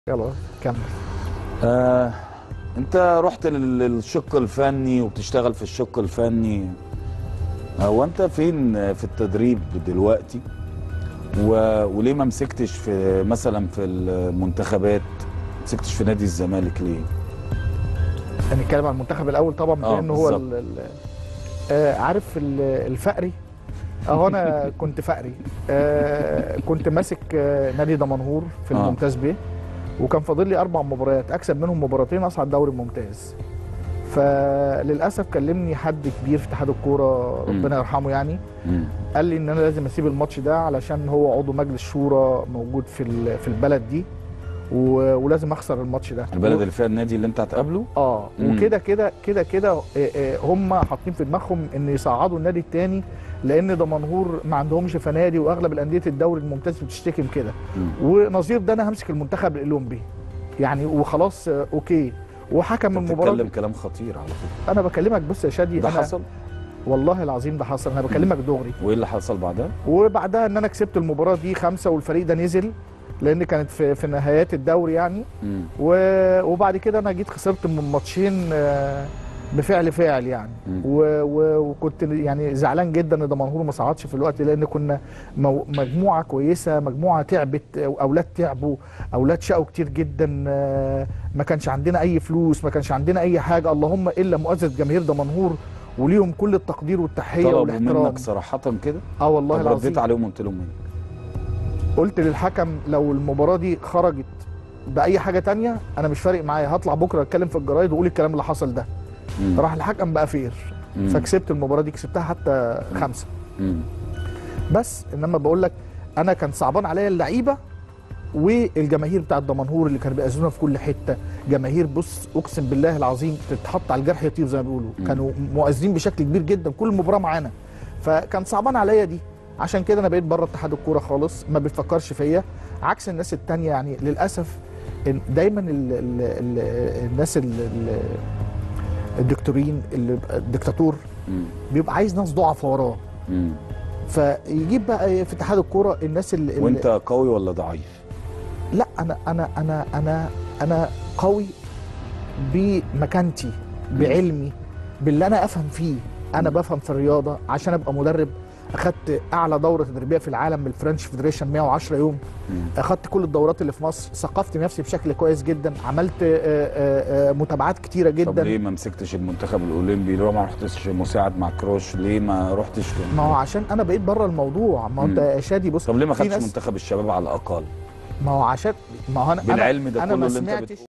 يلا كمل آه، انت رحت لل- للشق الفني وبتشتغل في الشق الفني هو انت فين في التدريب دلوقتي و... وليه ما مسكتش في مثلا في المنتخبات ما مسكتش في نادي الزمالك ليه هنتكلم عن المنتخب الاول طبعا آه، لانه هو بالظبط. ال- ال- آه، عارف ال- الفقري اهو انا كنت فقري آه، كنت ماسك آه، نادي دمنهور في آه. الممتاز بيه وكان فاضل لي اربع مباريات اكسب منهم مباراتين اصعد دوري الممتاز فللاسف كلمني حد كبير في اتحاد الكوره ربنا يرحمه يعني مم. قال لي ان انا لازم اسيب الماتش ده علشان هو عضو مجلس شورى موجود في ال- في البلد دي و- ولازم اخسر الماتش ده البلد اللي فيها النادي اللي انت هتقابله اه مم. وكده كده كده كده آه، آه، هم حاطين في دماغهم ان يصعدوا النادي الثاني لان دمنهور ما عندهمش فنادي واغلب الانديه الدوري الممتاز بتشتكي من كده مم. ونظير ده انا همسك المنتخب الاولمبي يعني وخلاص آه، اوكي وحكم انت المباراه بتتكلم كلام خطير على فكره انا بكلمك بص يا شادي ده انا حصل والله العظيم ده حصل انا بكلمك دغري وايه اللي حصل بعدها وبعدها ان انا كسبت المباراه دي خمسه والفريق ده نزل لان كانت في في نهايات الدوري يعني مم. و- وبعد كده انا جيت خسرت من ماتشين آه، بفعل فاعل يعني مم. و- و- وكنت يعني زعلان جدا ان دمنهور ما صعدش في الوقت لان كنا مو- مجموعه كويسه مجموعه تعبت اولاد تعبوا اولاد شقوا كتير جدا آه، ما كانش عندنا اي فلوس ما كانش عندنا اي حاجه اللهم الا مؤسسه جماهير دمنهور وليهم كل التقدير والتحيه طلبوا والاحترام منك صراحه كده اه والله طب العظيم رديت عليهم قلت لهم ايه قلت للحكم لو المباراه دي خرجت باي حاجه تانية انا مش فارق معايا هطلع بكره اتكلم في الجرايد واقول الكلام اللي حصل ده مم. راح الحكم بقى فير مم. فكسبت المباراه دي كسبتها حتى خمسه مم. بس انما بقول لك انا كان صعبان عليا اللعيبه والجماهير بتاع الدمنهور اللي كانوا بيأذونا في كل حته جماهير بص اقسم بالله العظيم تتحط على الجرح يطير زي ما بيقولوا مم. كانوا مؤذين بشكل كبير جدا كل مباراه معانا فكان صعبان عليا دي عشان كده انا بقيت بره اتحاد الكوره خالص ما بيفكرش فيا عكس الناس التانية يعني للاسف إن دايما ال ال ال الناس ال ال الدكتورين اللي الدكتاتور مم. بيبقى عايز ناس ضعفاء وراه مم. فيجيب بقى في اتحاد الكوره الناس اللي اللي- وانت قوي ولا ضعيف لا انا انا انا انا انا قوي بمكانتي بعلمي باللي انا افهم فيه انا بفهم في الرياضه عشان ابقى مدرب اخدت اعلى دوره تدريبيه في العالم من الفرنش فيدريشن 110 يوم مم. اخدت كل الدورات اللي في مصر ثقفت نفسي بشكل كويس جدا عملت آه، آه، آه، متابعات كتيره طب جدا ليه ما مسكتش المنتخب الاولمبي ليه ما رحتش مساعد مع كروش ليه ما رحتش ما هو عشان انا بقيت بره الموضوع ما هو انت مم. يا شادي بص طب ليه ما في خدتش ناس- منتخب الشباب على الاقل ما هو عشان ما هو انا بالعلم ده انا كله ما اللي انت سمعتش بتقوله